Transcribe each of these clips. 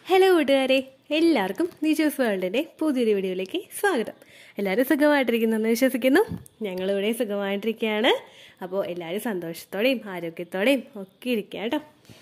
hello കൂട്ടുകാരെ എല്ലാവർക്കും നിജോസ് വേൾഡിൻ്റെ പുതിയൊരു വീഡിയോയിലേക്ക് സ്വാഗതം എല്ലാവരും സുഖമായിട്ടിരിക്കുന്നെന്ന് വിശ്വസിക്കുന്നു ഞങ്ങളിവിടെ സുഖമായിട്ടിരിക്കുകയാണ് അപ്പോൾ എല്ലാവരും സന്തോഷത്തോടെയും ആരോഗ്യത്തോടെയും ഒക്കെ ഇരിക്കുക കേട്ടോ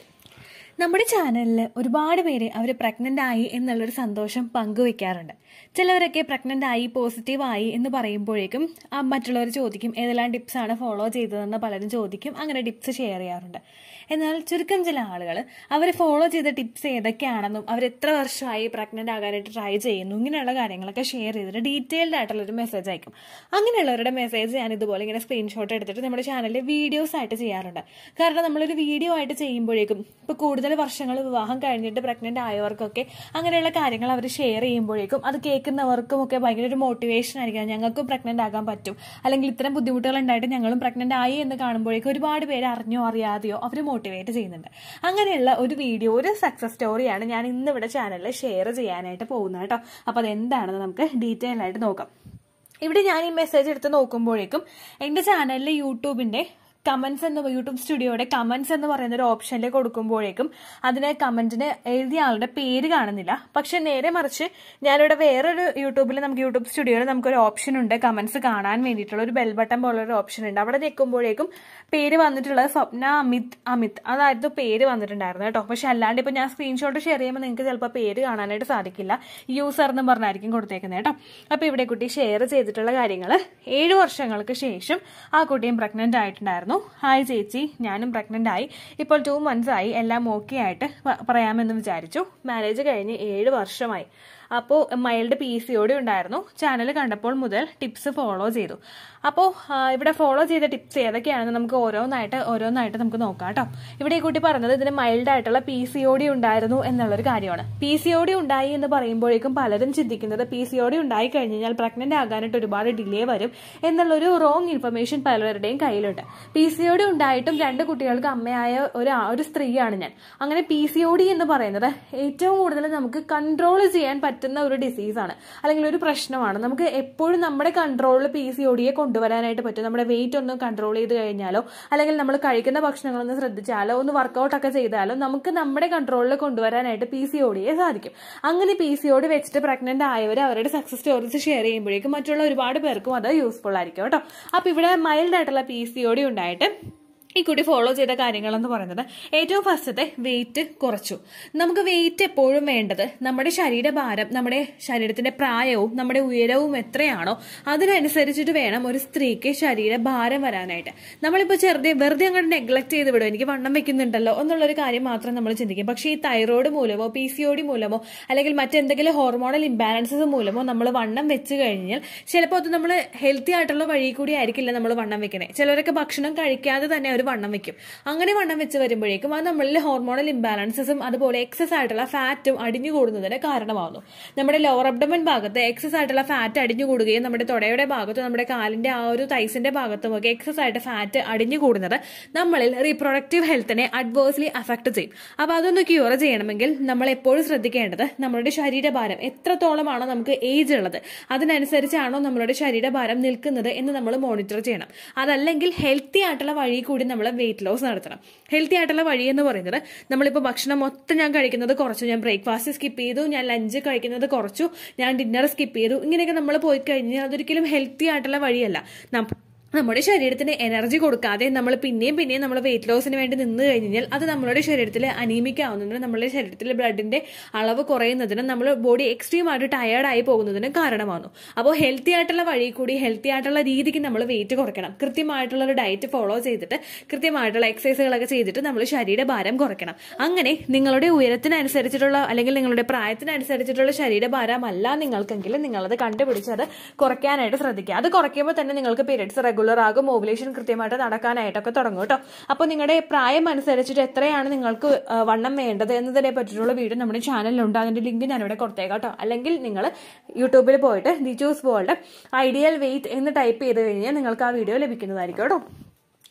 നമ്മുടെ ചാനലിൽ ഒരുപാട് പേര് അവർ പ്രഗ്നൻ്റ് ആയി എന്നുള്ളൊരു സന്തോഷം പങ്കുവെക്കാറുണ്ട് ചിലവരൊക്കെ പ്രഗ്നൻ്റ് ആയി പോസിറ്റീവ് ആയി എന്ന് പറയുമ്പോഴേക്കും ആ മറ്റുള്ളവർ ചോദിക്കും ഏതെല്ലാം ടിപ്സാണ് ഫോളോ ചെയ്തതെന്ന് പലരും ചോദിക്കും അങ്ങനെ ടിപ്സ് ഷെയർ ചെയ്യാറുണ്ട് എന്നാൽ ചുരുക്കം ചില ആളുകൾ അവർ ഫോളോ ചെയ്ത ടിപ്സ് ഏതൊക്കെയാണെന്നും അവർ എത്ര വർഷമായി പ്രഗ്നൻ്റ് ആകാനായിട്ട് ട്രൈ ചെയ്യുന്നു ഇങ്ങനെയുള്ള കാര്യങ്ങളൊക്കെ ഷെയർ ചെയ്തിട്ട് ഡീറ്റെയിൽഡ് ആയിട്ടുള്ളൊരു മെസ്സേജ് അയക്കും അങ്ങനെയുള്ളവരുടെ മെസ്സേജ് ഞാൻ ഇതുപോലെ ഇങ്ങനെ സ്ക്രീൻഷോട്ട് എടുത്തിട്ട് നമ്മുടെ ചാനലിൽ വീഡിയോസ് ആയിട്ട് ചെയ്യാറുണ്ട് കാരണം നമ്മളൊരു വീഡിയോ ആയിട്ട് ചെയ്യുമ്പോഴേക്കും ഇപ്പോൾ കൂടുതൽ വർഷങ്ങൾ വിവാഹം കഴിഞ്ഞിട്ട് പ്രഗ്നൻ്റ് ആയവർക്കൊക്കെ അങ്ങനെയുള്ള കാര്യങ്ങൾ അവർ ഷെയർ ചെയ്യുമ്പോഴേക്കും അത് കേൾക്കുന്നവർക്കും ഒക്കെ ഭയങ്കര ഒരു മോട്ടിവേഷൻ ആയിരിക്കും ഞങ്ങൾക്കും പ്രഗ്നൻ്റ് ആകാൻ പറ്റും അല്ലെങ്കിൽ ഇത്തരം ബുദ്ധിമുട്ടുകൾ ഉണ്ടായിട്ട് ഞങ്ങളും പ്രഗ്നൻ്റ് ആയി എന്ന് കാണുമ്പോഴേക്കും ഒരുപാട് പേര് അറിഞ്ഞോ അറിയാതെയോ അവർ മോട്ടിവേറ്റ് ചെയ്യുന്നുണ്ട് അങ്ങനെയുള്ള ഒരു വീഡിയോ ഒരു സക്സസ് സ്റ്റോറിയാണ് ഞാൻ ഇന്ന് ഇവിടെ ചാനലിൽ ഷെയർ ചെയ്യാനായിട്ട് പോകുന്നത് കേട്ടോ അപ്പോൾ അതെന്താണെന്ന് നമുക്ക് ഡീറ്റെയിൽ ആയിട്ട് നോക്കാം ഇവിടെ ഞാൻ ഈ മെസ്സേജ് എടുത്ത് നോക്കുമ്പോഴേക്കും എൻ്റെ ചാനലിൽ യൂട്യൂബിൻ്റെ കമൻസ് എന്ന് യൂട്യൂബ് സ്റ്റുഡിയോയുടെ കമൻസ് എന്ന് പറയുന്ന ഒരു ഓപ്ഷനിൽ കൊടുക്കുമ്പോഴേക്കും അതിന് കമന്റിന് എഴുതിയ ആളുടെ പേര് കാണുന്നില്ല പക്ഷെ നേരെ മറിച്ച് ഞാനിവിടെ വേറൊരു യൂട്യൂബിൽ നമുക്ക് യൂട്യൂബ് സ്റ്റുഡിയോയിൽ നമുക്കൊരു ഓപ്ഷൻ ഉണ്ട് കമന്റ്സ് കാണാൻ വേണ്ടിയിട്ടുള്ള ഒരു ബെൽ ബട്ടൺ പോലെ ഒരു ഓപ്ഷൻ ഉണ്ട് അവിടെ നിൽക്കുമ്പോഴേക്കും പേര് വന്നിട്ടുള്ളത് സ്വപ്ന അമിത് അമിത് അതായിരുന്നു പേര് വന്നിട്ടുണ്ടായിരുന്നു കേട്ടോ പക്ഷെ അല്ലാണ്ട് ഇപ്പൊ ഞാൻ സ്ക്രീൻഷോട്ട് ഷെയർ ചെയ്യുമ്പോൾ നിങ്ങൾക്ക് ചിലപ്പോൾ പേര് കാണാനായിട്ട് സാധിക്കില്ല യൂസർ എന്ന് പറഞ്ഞായിരിക്കും കൊടുത്തേക്കുന്നത് കേട്ടോ അപ്പൊ ഇവിടെ കുട്ടി ഷെയർ ചെയ്തിട്ടുള്ള കാര്യങ്ങൾ ഏഴ് വർഷങ്ങൾക്ക് ശേഷം ആ കുട്ടിയും പ്രഗ്നന്റ് ആയിട്ടുണ്ടായിരുന്നു ഹായ് ചേച്ചി ഞാനും പ്രഗ്നന്റ് ആയി ഇപ്പോൾ ടു മന്ത്സ് ആയി എല്ലാം ഓക്കെ ആയിട്ട് പ- പറയാമെന്ന് വിചാരിച്ചു മാരേജ് കഴിഞ്ഞ് ഏഴ് വർഷമായി അപ്പോൾ മൈൽഡ് പി സി ഓടി ഉണ്ടായിരുന്നു ചാനൽ കണ്ടപ്പോൾ മുതൽ ടിപ്സ് ഫോളോ ചെയ്തു അപ്പോൾ ഇവിടെ ഫോളോ ചെയ്ത ടിപ്സ് ഏതൊക്കെയാണെന്ന് നമുക്ക് ഓരോന്നായിട്ട് ഓരോന്നായിട്ട് നമുക്ക് നോക്കാം കേട്ടോ ഇവിടെ ഈ കുട്ടി പറഞ്ഞത് ഇതിന് മൈൽഡ് ആയിട്ടുള്ള പി സി ഒ ഡി ഉണ്ടായിരുന്നു എന്നുള്ളൊരു കാര്യമാണ് പി സി ഒ ഡി ഉണ്ടായി എന്ന് പറയുമ്പോഴേക്കും പലരും ചിന്തിക്കുന്നത് പി സി ഒ ഡി ഉണ്ടായി കഴിഞ്ഞ് കഴിഞ്ഞാൽ പ്രഗ്നന്റ് ആകാനായിട്ട് ഒരുപാട് ഡിലേ വരും എന്നുള്ളൊരു റോങ് ഇൻഫർമേഷൻ പലരുടെയും കയ്യിലുണ്ട് പി സി ഒ ഡി ഉണ്ടായിട്ടും രണ്ട് കുട്ടികൾക്ക് അമ്മയായ ഒരു ആ- ഒരു സ്ത്രീയാണ് ഞാൻ അങ്ങനെ പി സി ഒ ഡി എന്ന് പറയുന്നത് ഏറ്റവും കൂടുതൽ നമുക്ക് കൺട്രോൾ ചെയ്യാൻ പറ്റുന്ന ഒരു ഡിസീസാണ് അല്ലെങ്കിൽ ഒരു പ്രശ്നമാണ് നമുക്ക് എപ്പോഴും നമ്മുടെ കൺട്രോളിൽ പി സി ഒ ഡിയെ കൊണ്ടുവരാനായിട്ട് പറ്റും നമ്മുടെ വെയിറ്റ് ഒന്ന് കൺട്രോൾ ചെയ്ത് കഴിഞ്ഞാലോ അല്ലെങ്കിൽ നമ്മൾ കഴിക്കുന്ന ഭക്ഷണങ്ങളൊന്ന് ശ്രദ്ധിച്ചാലോ ഒന്ന് വർക്കൗട്ട് ഒക്കെ ചെയ്താലോ നമുക്ക് നമ്മുടെ കൺട്രോളിൽ കൊണ്ടുവരാനായിട്ട് പി സി ഒ ഡിയെ സാധിക്കും അങ്ങനെ പി സി ഒ ഡി വെച്ചിട്ട് പ്രഗ്നന്റ് ആയവർ അവരുടെ സക്സസ് സ്റ്റോറീസ് ഷെയർ ചെയ്യുമ്പോഴേക്കും മറ്റുള്ള ഒരുപാട് പേർക്കും അത് യൂസ്ഫുൾ ആയിരിക്കും കേട്ടോ അപ്പൊ ഇവിടെ മൈൽഡ് ആയിട്ടുള്ള പി സി ഒ ഡി ഉണ്ടായിട്ട് ഈ കുട്ടി ഫോളോ ചെയ്ത കാര്യങ്ങളെന്ന് പറയുന്നത് ഏറ്റവും ഫസ്റ്റത്തെ വെയിറ്റ് കുറച്ചു നമുക്ക് വെയിറ്റ് എപ്പോഴും വേണ്ടത് നമ്മുടെ ശരീരഭാരം നമ്മുടെ ശരീരത്തിന്റെ പ്രായവും നമ്മുടെ ഉയരവും എത്രയാണോ അതിനനുസരിച്ചിട്ട് വേണം ഒരു സ്ത്രീക്ക് ശരീരഭാരം വരാനായിട്ട് നമ്മളിപ്പോൾ ചെറുതെ വെറുതെ അങ്ങോട്ട് നെഗ്ലക്ട് ചെയ്ത് വിടും എനിക്ക് വണ്ണം വെക്കുന്നുണ്ടല്ലോ എന്നുള്ളൊരു കാര്യം മാത്രം നമ്മൾ ചിന്തിക്കും പക്ഷേ ഈ തൈറോയ്ഡ് മൂലമോ പി സി ഒ ഡി മൂലമോ അല്ലെങ്കിൽ മറ്റെന്തെങ്കിലും ഹോർമോണൽ ഇംബാലൻസസ് മൂലമോ നമ്മൾ വണ്ണം വെച്ച് കഴിഞ്ഞാൽ ചിലപ്പോൾ അത് നമ്മൾ ഹെൽത്തി ആയിട്ടുള്ള വഴി കൂടി ആയിരിക്കില്ല നമ്മൾ വണ്ണം വെക്കണേ ചിലരൊക്കെ ഭക്ഷണം കഴിക്കാതെ തന്നെ അവർ വണ്ണം വെക്കും അങ്ങനെ വണ്ണം വെച്ച് വരുമ്പോഴേക്കും അത് നമ്മളിൽ ഹോർമോണൽ ഇംബാലൻസസും അതുപോലെ എക്സസ് ആയിട്ടുള്ള ഫാറ്റും അടിഞ്ഞു കൂടുന്നതിന് കാരണമാവുന്നു നമ്മുടെ ലോവർ അബ്ഡമൻ ഭാഗത്ത് എക്സസ് ആയിട്ടുള്ള ഫാറ്റ് അടിഞ്ഞു കൂടുകയും നമ്മുടെ തുടയുടെ ഭാഗത്തും നമ്മുടെ കാലിന്റെ ആ ഒരു തൈസിന്റെ ഭാഗത്തും ഒക്കെ എക്സസ് ആയിട്ട് ഫാറ്റ് അടിഞ്ഞു കൂടുന്നത് നമ്മളിൽ റീപ്രൊഡക്റ്റീവ് ഹെൽത്തിനെ അഡ്വേഴ്സ്ലി അഫക്ട് ചെയ്യും അപ്പൊ അതൊന്ന് ക്യൂർ ചെയ്യണമെങ്കിൽ നമ്മൾ എപ്പോഴും ശ്രദ്ധിക്കേണ്ടത് നമ്മുടെ ശരീരഭാരം എത്രത്തോളമാണോ നമുക്ക് ഏജ് ഉള്ളത് അതിനനുസരിച്ചാണോ നമ്മളുടെ ശരീരഭാരം നിൽക്കുന്നത് എന്ന് നമ്മൾ മോണിറ്റർ ചെയ്യണം അതല്ലെങ്കിൽ ഹെൽത്തി ആയിട്ടുള്ള വഴി കൂടി നമ്മൾ വെയിറ്റ് ലോസ് നടത്തണം ഹെൽത്തി ആയിട്ടുള്ള വഴി എന്ന് പറയുന്നത് നമ്മളിപ്പോൾ ഭക്ഷണം മൊത്തം ഞാൻ കഴിക്കുന്നത് കുറച്ചു ഞാൻ ബ്രേക്ക്ഫാസ്റ്റ് സ്കിപ്പ് ചെയ്തു ഞാൻ ലഞ്ച് കഴിക്കുന്നത് കുറച്ചു ഞാൻ ഡിന്നർ സ്കിപ്പ് ചെയ്തു ഇങ്ങനെയൊക്കെ നമ്മൾ പോയി കഴിഞ്ഞാൽ അതൊരിക്കലും ഹെൽത്തി ആയിട്ടുള്ള വഴിയല്ല നം- നമ്മുടെ ശരീരത്തിന് എനർജി കൊടുക്കാതെ നമ്മൾ പിന്നെയും പിന്നെയും നമ്മൾ വെയിറ്റ് ലോസിന് വേണ്ടി നിന്ന് കഴിഞ്ഞാൽ അത് നമ്മുടെ ശരീരത്തിൽ അനീമിക് ആവുന്നതിനും നമ്മുടെ ശരീരത്തിലെ ബ്ലഡിന്റെ അളവ് കുറയുന്നതിനും നമ്മൾ ബോഡി എക്സ്ട്രീം ആയിട്ട് ടയേർഡ് ആയി പോകുന്നതിനും കാരണമാകുന്നു അപ്പോൾ ഹെൽത്തി ആയിട്ടുള്ള വഴി കൂടി ഹെൽത്തി ആയിട്ടുള്ള രീതിക്ക് നമ്മൾ വെയിറ്റ് കുറയ്ക്കണം കൃത്യമായിട്ടുള്ള ഒരു ഡയറ്റ് ഫോളോ ചെയ്തിട്ട് കൃത്യമായിട്ടുള്ള എക്സസൈസുകളൊക്കെ ചെയ്തിട്ട് നമ്മൾ ശരീരഭാരം കുറയ്ക്കണം അങ്ങനെ നിങ്ങളുടെ ഉയരത്തിനനുസരിച്ചിട്ടുള്ള അല്ലെങ്കിൽ നിങ്ങളുടെ പ്രായത്തിനനുസരിച്ചിട്ടുള്ള ശരീരഭാരമല്ല നിങ്ങൾക്കെങ്കിൽ നിങ്ങളത് കണ്ടുപിടിച്ച് അത് കുറയ്ക്കാനായിട്ട് ശ്രദ്ധിക്കുക അത് കുറയ്ക്കുമ്പോൾ തന്നെ നിങ്ങൾക്ക് പീരിയഡ്സ് റെഗുലർ ആകും ഓവുലേഷൻ കൃത്യമായിട്ട് നടക്കാനായിട്ടൊക്കെ തുടങ്ങും കേട്ടോ അപ്പോൾ നിങ്ങളുടെ പ്രായം അനുസരിച്ചിട്ട് എത്രയാണ് നിങ്ങൾക്ക് ആ, വണ്ണം വേണ്ടത് എന്നതിനെ പറ്റിയിട്ടുള്ള വീഡിയോ നമ്മുടെ ചാനലിലുണ്ട് അതിന്റെ ലിങ്ക് ഞാനിവിടെ കൊടുത്തേക്കാം കേട്ടോ അല്ലെങ്കിൽ നിങ്ങൾ യൂട്യൂബിൽ പോയിട്ട് the choose world ideal weight എന്ന് ടൈപ്പ് ചെയ്ത് കഴിഞ്ഞാൽ നിങ്ങൾക്ക് ആ വീഡിയോ ലഭിക്കുന്നതായിരിക്കും കേട്ടോ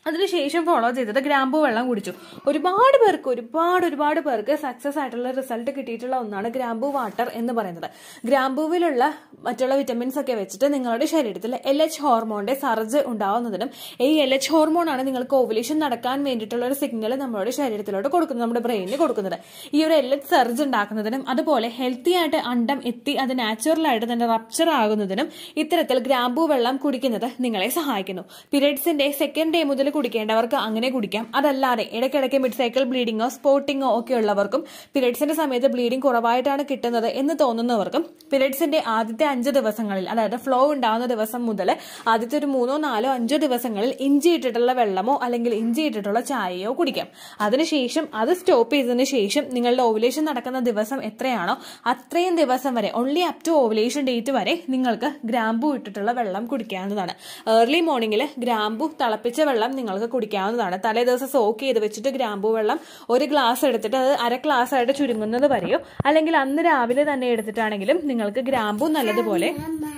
അതിനുശേഷം ഫോളോ ചെയ്തത് ഗ്രാമ്പു വെള്ളം കുടിച്ചു ഒരുപാട് പേർക്ക് ഒരുപാട് ഒരുപാട് പേർക്ക് സക്സസ് ആയിട്ടുള്ള റിസൾട്ട് കിട്ടിയിട്ടുള്ള ഒന്നാണ് ഗ്രാമ്പു വാട്ടർ എന്ന് പറയുന്നത് ഗ്രാമ്പൂവിലുള്ള മറ്റുള്ള വിറ്റമിൻസ് ഒക്കെ വെച്ചിട്ട് നിങ്ങളുടെ ശരീരത്തിൽ എൽ എച്ച് ഹോർമോണിന്റെ സർജ് ഉണ്ടാവുന്നതിനും ഈ എൽ എച്ച് ഹോർമോൺ ആണ് നിങ്ങൾക്ക് ഓവുലേഷൻ നടക്കാൻ വേണ്ടിയിട്ടുള്ള ഒരു സിഗ്നൽ നമ്മുടെ ശരീരത്തിലോട്ട് കൊടുക്കുന്നത് നമ്മുടെ ബ്രെയിനിന് കൊടുക്കുന്നത് ഈ ഒരു എൽ എച്ച് സർജ് ഉണ്ടാക്കുന്നതിനും അതുപോലെ ഹെൽത്തി ആയിട്ട് അണ്ടം എത്തി അത് നാച്ചുറൽ ആയിട്ട് തന്നെ റപ്ചർ ആകുന്നതിനും ഇത്തരത്തിൽ ഗ്രാമ്പൂ വെള്ളം കുടിക്കുന്നത് നിങ്ങളെ സഹായിക്കുന്നു പീരിയഡ്സിന്റെ സെക്കൻഡ് ഡേ മുതൽ കുടിക്കേണ്ടവർക്ക് അങ്ങനെ കുടിക്കാം അതല്ലാതെ ഇടയ്ക്കിടയ്ക്ക് മിഡ് സൈക്കിൾ ബ്ലീഡിങ്ങോ സ്പോട്ടിങ്ങോ ഒക്കെ ഉള്ളവർക്കും പീരിയഡ്സിന്റെ സമയത്ത് ബ്ലീഡിംഗ് കുറവായിട്ടാണ് കിട്ടുന്നത് എന്ന് തോന്നുന്നവർക്കും പീരിയഡ്സിന്റെ ആദ്യത്തെ അഞ്ച് ദിവസങ്ങളിൽ അതായത് ഫ്ലോ ഉണ്ടാവുന്ന ദിവസം മുതൽ ആദ്യത്തെ ഒരു മൂന്നോ നാലോ അഞ്ചോ ദിവസങ്ങളിൽ ഇഞ്ചി ഇട്ടിട്ടുള്ള വെള്ളമോ അല്ലെങ്കിൽ ഇഞ്ചി ഇട്ടിട്ടുള്ള ചായയോ കുടിക്കാം അതിനുശേഷം അത് സ്റ്റോപ്പ് ചെയ്തതിനു ശേഷം നിങ്ങളുടെ ഓവുലേഷൻ നടക്കുന്ന ദിവസം എത്രയാണോ അത്രയും ദിവസം വരെ only up to ovulation date വരെ നിങ്ങൾക്ക് ഗ്രാമ്പു ഇട്ടിട്ടുള്ള വെള്ളം കുടിക്കാവുന്നതാണ് ഏർലി മോർണിംഗിൽ ഗ്രാമ്പു തിളപ്പിച്ച വെള്ളം നിങ്ങൾക്ക് കുടിക്കാവുന്നതാണ് തലേ ദിവസം സോക്ക് ചെയ്ത് വെച്ചിട്ട് ഗ്രാമ്പു വെള്ളം ഒരു ഗ്ലാസ് എടുത്തിട്ട് അത് അര ഗ്ലാസ് ആയിട്ട് ചുരുങ്ങുന്നത് വരെയോ അല്ലെങ്കിൽ അന്ന് രാവിലെ തന്നെ എടുത്തിട്ടാണെങ്കിലും നിങ്ങൾക്ക് ഗ്രാമ്പു നല്ലതുപോലെ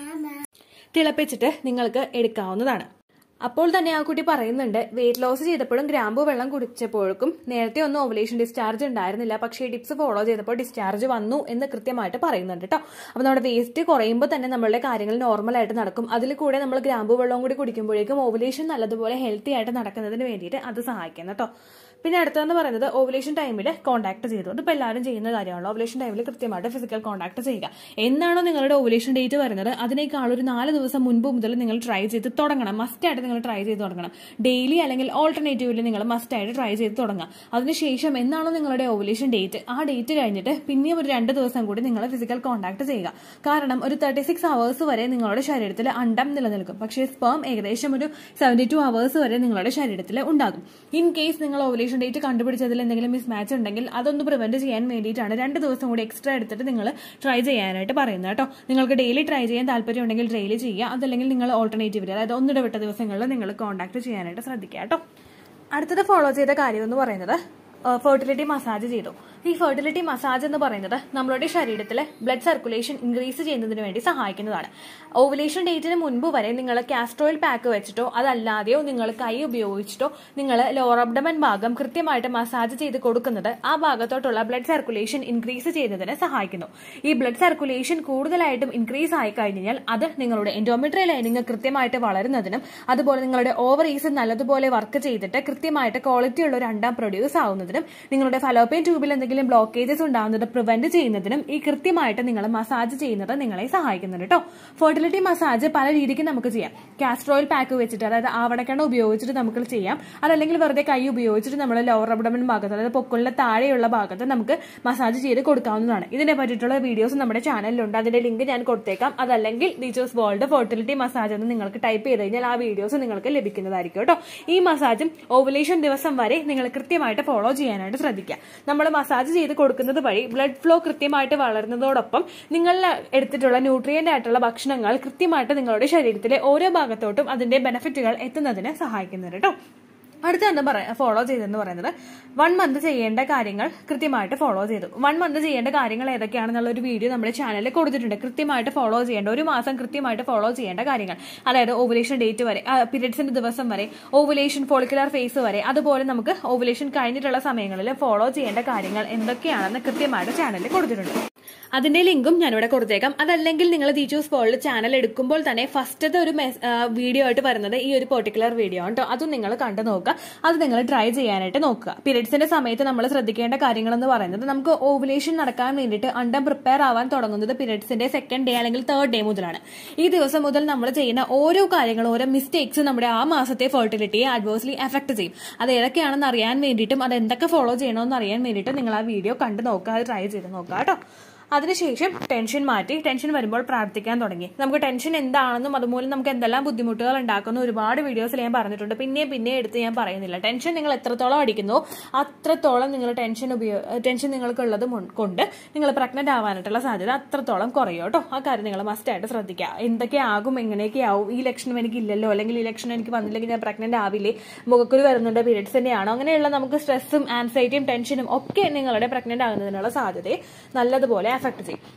തിളപ്പിച്ചിട്ട് നിങ്ങൾക്ക് എടുക്കാവുന്നതാണ് അപ്പോൾ തന്നെ ആ കുട്ടി പറയുന്നുണ്ട് വെയിറ്റ് ലോസ് ചെയ്തപ്പോഴും ഗ്രാമ്പു വെള്ളം കുടിച്ചപ്പോഴേക്കും നേരത്തെ ഒന്നും ഓവുലേഷൻ ഡിസ്ചാർജ് ഉണ്ടായിരുന്നില്ല പക്ഷേ ടിപ്സ് ഫോളോ ചെയ്തപ്പോൾ ഡിസ്ചാർജ് വന്നു എന്ന് കൃത്യമായിട്ട് പറയുന്നുണ്ട് കേട്ടോ അപ്പോൾ നമ്മുടെ വേസ്റ്റ് കുറയുമ്പോൾ തന്നെ നമ്മളുടെ കാര്യങ്ങൾ നോർമലായിട്ട് നടക്കും അതിൽ കൂടെ നമ്മൾ ഗ്രാമ്പു വെള്ളവും കൂടി കുടിക്കുമ്പോഴേക്കും ഓവുലേഷൻ നല്ലതുപോലെ ഹെൽത്തി ആയിട്ട് നടക്കുന്നതിന് വേണ്ടിയിട്ട് അത് സഹായിക്കും കേട്ടോ പിന്നെ അടുത്തതെന്ന് പറയുന്നത് ഓവുലേഷൻ ടൈമിൽ കോൺടാക്ട് ചെയ്തു അതിപ്പോൾ എല്ലാവരും ചെയ്യുന്ന കാര്യമാണല്ലോ ഓവുലേഷൻ ടൈമിൽ കൃത്യമായിട്ട് ഫിസിക്കൽ കോൺടാക്ട് ചെയ്യുക എന്നാണോ നിങ്ങളുടെ ഓവുലേഷൻ ഡേറ്റ് വരുന്നത് അതിനേക്കാൾ ഒരു നാല് ദിവസം മുൻപ് മുതൽ നിങ്ങൾ ട്രൈ ചെയ്ത് തുടങ്ങണം മസ്റ്റായിട്ട് നിങ്ങൾ ട്രൈ ചെയ്ത് തുടങ്ങണം ഡെയിലി അല്ലെങ്കിൽ ഓൾട്ടർനേറ്റീവിൽ നിങ്ങൾ മസ്റ്റായിട്ട് ട്രൈ ചെയ്ത് തുടങ്ങാം അതിനുശേഷം എന്നാണോ നിങ്ങളുടെ ഓവുലേഷൻ ഡേറ്റ് ആ ഡേറ്റ് കഴിഞ്ഞിട്ട് പിന്നെയും ഒരു രണ്ട് ദിവസം കൂടി നിങ്ങൾ ഫിസിക്കൽ കോൺടാക്ട് ചെയ്യുക കാരണം ഒരു തേർട്ടി സിക്സ് അവേഴ്സ് വരെ നിങ്ങളുടെ ശരീരത്തിൽ അണ്ടം നിലനിൽക്കും പക്ഷേ സ്പേം ഏകദേശം ഒരു സെവൻറ്റി ടു അവേഴ്സ് വരെ നിങ്ങളുടെ ശരീരത്തിൽ ഉണ്ടാകും ഇൻ കേസ് നിങ്ങൾ ഓവുലേഷൻ ഡേറ്റ് കണ്ടുപിടിച്ചതിൽ എന്തെങ്കിലും മിസ് മാച്ച് ഉണ്ടെങ്കിൽ അതൊന്ന് പ്രിവെന്റ് ചെയ്യാൻ വേണ്ടിയിട്ടാണ് രണ്ട് ദിവസം കൂടി എക്സ്ട്രാ എടുത്തിട്ട് നിങ്ങൾ ട്രൈ ചെയ്യാനായിട്ട് പറയുന്നത് കേട്ടോ നിങ്ങൾക്ക് ഡെയിലി ട്രൈ ചെയ്യാൻ താല്പര്യം ഉണ്ടെങ്കിൽ ഡെയിലി ചെയ്യുക അതല്ലെങ്കിൽ നിങ്ങൾ ഓൾട്ടർനേറ്റീവിൽ അതായത് ഒന്നിടവിട്ട ദിവസങ്ങളിൽ നിങ്ങൾ കോൺടാക്ട് ചെയ്യാനായിട്ട് ശ്രദ്ധിക്കുക കേട്ടോ അടുത്തത് ഫോളോ ചെയ്ത കാര്യം എന്ന് പറയുന്നത് ഫെർട്ടിലിറ്റി മസാജ് ചെയ്തു ഈ ഫെർട്ടിലിറ്റി മസാജ് എന്ന് പറയുന്നത് നമ്മളുടെ ശരീരത്തിലെ ബ്ലഡ് സർക്കുലേഷൻ ഇൻക്രീസ് ചെയ്യുന്നതിന് വേണ്ടി സഹായിക്കുന്നതാണ് ഓവുലേഷൻ ഡേറ്റിന് മുൻപ് വരെ നിങ്ങൾ കാസ്ട്രോയിൽ പാക്ക് വെച്ചിട്ടോ അതല്ലാതെയോ നിങ്ങൾ കൈ ഉപയോഗിച്ചിട്ടോ നിങ്ങൾ ലോവർ അബ്ഡമൻ ഭാഗം കൃത്യമായിട്ട് മസാജ് ചെയ്ത് കൊടുക്കുന്നത് ആ ഭാഗത്തോട്ടുള്ള ബ്ലഡ് സർക്കുലേഷൻ ഇൻക്രീസ് ചെയ്യുന്നതിന് സഹായിക്കുന്നു ഈ ബ്ലഡ് സർക്കുലേഷൻ കൂടുതലായിട്ടും ഇൻക്രീസ് ആയി കഴിഞ്ഞാൽ അത് നിങ്ങളുടെ എൻഡോമെട്രിയ ലൈനിങ് കൃത്യമായിട്ട് വളരുന്നതിനും അതുപോലെ നിങ്ങളുടെ ഓവറീസ് നല്ലതുപോലെ വർക്ക് ചെയ്തിട്ട് കൃത്യമായിട്ട് ക്വാളിറ്റി ഉള്ള ഒരു അണ്ടം പ്രൊഡ്യൂസ് ആവുന്നതിനും നിങ്ങളുടെ ഫലോപ്പിയൻ ട്യൂബിൽ എന്തെങ്കിലും ബ്ലോക്കേജസ് ഉണ്ടാകുന്നത് പ്രിവെന്റ് ചെയ്യുന്നതിനും ഈ കൃത്യമായിട്ട് നിങ്ങൾ മസാജ് ചെയ്യുന്നത് നിങ്ങളെ സഹായിക്കുന്നുണ്ട് കേട്ടോ ഫെർട്ടിലിറ്റി മസാജ് പല രീതിക്ക് നമുക്ക് ചെയ്യാം കാസ്റ്റർ ഓയിൽ പാക്ക് വെച്ചിട്ട് അതായത് ആവണക്കെണ്ണ ഉപയോഗിച്ചിട്ട് നമുക്ക് ചെയ്യാം അതല്ലെങ്കിൽ വെറുതെ കൈ ഉപയോഗിച്ചിട്ട് നമ്മൾ ലോവർ അബ്ഡമൻ ഭാഗത്ത് അതായത് പൊക്കളിന്റെ താഴെയുള്ള ഭാഗത്ത് നമുക്ക് മസാജ് ചെയ്ത് കൊടുക്കാവുന്നതാണ് ഇതിനെ പറ്റിയിട്ടുള്ള വീഡിയോസ് നമ്മുടെ ചാനലിലുണ്ട് അതിന്റെ ലിങ്ക് ഞാൻ കൊടുത്തേക്കാം അതല്ലെങ്കിൽ ടീച്ചേഴ്സ് വേൾഡ് ഫെർട്ടിലിറ്റി മസാജ് എന്ന് നിങ്ങൾക്ക് ടൈപ്പ് ചെയ്ത് കഴിഞ്ഞാൽ ആ വീഡിയോസ് നിങ്ങൾക്ക് ലഭിക്കുന്നതായിരിക്കും കേട്ടോ ഈ മസാജും ഓവുലേഷൻ ദിവസം വരെ നിങ്ങൾ കൃത്യമായിട്ട് ഫോളോ ചെയ്യാനായിട്ട് ശ്രദ്ധിക്കുക നമ്മൾ മസാജ് ചെയ്ത് കൊടുക്കുന്നത് വഴി ബ്ലഡ് ഫ്ലോ കൃത്യമായിട്ട് വളരുന്നതോടൊപ്പം നിങ്ങൾ എടുത്തിട്ടുള്ള ന്യൂട്രിയന്റ് ആയിട്ടുള്ള ഭക്ഷണങ്ങൾ കൃത്യമായിട്ട് നിങ്ങളുടെ ശരീരത്തിലെ ഓരോ ഭാഗത്തോട്ടും അതിന്റെ ബെനിഫിറ്റുകൾ എത്തുന്നതിന് സഹായിക്കുന്നുണ്ട് കേട്ടോ അടുത്ത എന്താ പറയാ ഫോളോ ചെയ്തെന്ന് പറയുന്നത് വൺ മന്ത് ചെയ്യേണ്ട കാര്യങ്ങൾ കൃത്യമായിട്ട് ഫോളോ ചെയ്തു വൺ മന്ത് ചെയ്യേണ്ട കാര്യങ്ങൾ ഏതൊക്കെയാണെന്നുള്ള ഒരു വീഡിയോ നമ്മുടെ ചാനലിൽ കൊടുത്തിട്ടുണ്ട് കൃത്യമായിട്ട് ഫോളോ ചെയ്യേണ്ട ഒരു മാസം കൃത്യമായിട്ട് ഫോളോ ചെയ്യേണ്ട കാര്യങ്ങൾ അതായത് ഓവുലേഷൻ ഡേറ്റ് വരെ പീരിയഡ്സിന്റെ ദിവസം വരെ ഓവുലേഷൻ ഫോളിക്കുലർ ഫേസ് വരെ അതുപോലെ നമുക്ക് ഓവുലേഷൻ കഴിഞ്ഞിട്ടുള്ള സമയങ്ങളിൽ ഫോളോ ചെയ്യേണ്ട കാര്യങ്ങൾ എന്തൊക്കെയാണെന്ന് കൃത്യമായിട്ട് ചാനലിൽ കൊടുത്തിട്ടുണ്ട് അതിന്റെ ലിങ്കും ഞാനിവിടെ കൊടുത്തേക്കാം അതല്ലെങ്കിൽ നിങ്ങൾ ടീച്ചേഴ്സ് വേൾഡ് ചാനൽ എടുക്കുമ്പോൾ തന്നെ ഫസ്റ്റത്തെ ഒരു വീഡിയോ ആയിട്ട് വരുന്നത് ഈ ഒരു പെർട്ടിക്കുലർ വീഡിയോ ആണ് കേട്ടോ അതും നിങ്ങൾ കണ്ടു നോക്കുക അത് നിങ്ങൾ ട്രൈ ചെയ്യാനായിട്ട് നോക്കുക പീരിയഡ്സിന്റെ സമയത്ത് നമ്മൾ ശ്രദ്ധിക്കേണ്ട കാര്യങ്ങൾ എന്ന് പറയുന്നത് നമുക്ക് ഓവുലേഷൻ നടക്കാൻ വേണ്ടിയിട്ട് അണ്ടം പ്രിപ്പയർ ആവാൻ തുടങ്ങുന്നത് പീരിയഡ്സിന്റെ സെക്കൻഡ് ഡേ അല്ലെങ്കിൽ തേർഡ് ഡേ മുതലാണ് ഈ ദിവസം മുതൽ നമ്മൾ ചെയ്യുന്ന ഓരോ കാര്യങ്ങളും ഓരോ മിസ്റ്റേക്സ് നമ്മുടെ ആ മാസത്തെ ഫെർട്ടിലിറ്റിയെ അഡ്വേഴ്സ്ലി എഫക്ട് ചെയ്യും അത് ഏതൊക്കെയാണെന്ന് അറിയാൻ വേണ്ടിയിട്ടും അത് എന്തൊക്കെ ഫോളോ ചെയ്യണമെന്ന് അറിയാൻ വേണ്ടിയിട്ട് നിങ്ങൾ ആ വീഡിയോ കണ്ടു നോക്കുക അത് ട്രൈ ചെയ്ത് നോക്കുക കേട്ടോ അതിനുശേഷം ടെൻഷൻ മാറ്റി ടെൻഷൻ വരുമ്പോൾ പ്രാർത്ഥിക്കാൻ തുടങ്ങി നമുക്ക് ടെൻഷൻ എന്താണെന്നും അതുമൂലം നമുക്ക് എന്തെല്ലാം ബുദ്ധിമുട്ടുകൾ ഉണ്ടാക്കുന്ന ഒരുപാട് വീഡിയോസിൽ ഞാൻ പറഞ്ഞിട്ടുണ്ട് പിന്നെ പിന്നെ എടുത്ത് ഞാൻ പറയുന്നില്ല ടെൻഷൻ നിങ്ങൾ എത്രത്തോളം അടിക്കുന്നു അത്രത്തോളം നിങ്ങൾ ടെൻഷൻ ഉപയോഗ ടെൻഷൻ നിങ്ങൾക്കുള്ളത് കൊണ്ട് നിങ്ങൾ പ്രഗ്നന്റ് ആവാനായിട്ടുള്ള സാധ്യത അത്രത്തോളം കുറയും കേട്ടോ ആ കാര്യം നിങ്ങൾ മസ്റ്റായിട്ട് ശ്രദ്ധിക്കുക എന്തൊക്കെ ആകും എങ്ങനെയൊക്കെ ആവും ഈ ലക്ഷണം എനിക്ക് ഇല്ലല്ലോ അല്ലെങ്കിൽ ഈ ലക്ഷണം എനിക്ക് വന്നില്ലെങ്കിൽ ഞാൻ പ്രഗ്നന്റ് ആവില്ലേ മുഖക്കുരു വരുന്നുണ്ട് പീരിയഡ്സ് തന്നെയാണോ അങ്ങനെയുള്ള നമുക്ക് സ്ട്രെസ്സും ആൻസൈറ്റിയും ടെൻഷനും ഒക്കെ നിങ്ങളുടെ പ്രഗ്നന്റ് ആകുന്നതിനുള്ള സാധ്യതയെ നല്ലതുപോലെ എഫക്ട് ചെയ്യും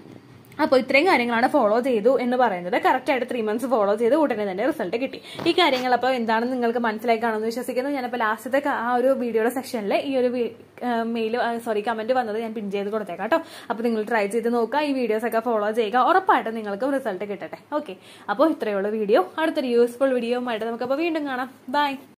അപ്പോൾ ഇത്രയും കാര്യങ്ങളാണ് ഫോളോ ചെയ്തു എന്ന് പറയുന്നത് കറക്റ്റായിട്ട് ത്രീ മന്ത്സ് ഫോളോ ചെയ്ത് ഉടനെ തന്നെ റിസൾട്ട് കിട്ടി ഈ കാര്യങ്ങൾ അപ്പോൾ എന്താണെന്ന് നിങ്ങൾക്ക് മനസ്സിലായി കാണുമെന്ന് വിശ്വസിക്കുന്നു ഞാനപ്പോൾ ലാസ്റ്റത്തെ ക- ആ ഒരു വീഡിയോയുടെ സെക്ഷനിൽ ഈ ഒരു മെയിൽ സോറി കമന്റ് വന്നത് ഞാൻ പിൻ ചെയ്ത് കൊടുത്തേക്കാം കേട്ടോ അപ്പോൾ നിങ്ങൾ ട്രൈ ചെയ്ത് നോക്കുക ഈ വീഡിയോസ് ഒക്കെ ഫോളോ ചെയ്യുക ഉറപ്പായിട്ടും നിങ്ങൾക്ക് റിസൾട്ട് കിട്ടട്ടെ ഓക്കെ അപ്പോൾ ഇത്രയുള്ള വീഡിയോ അടുത്തൊരു യൂസ്ഫുൾ വീഡിയോ ആയിട്ട് നമുക്കപ്പോൾ വീണ്ടും കാണാം ബൈ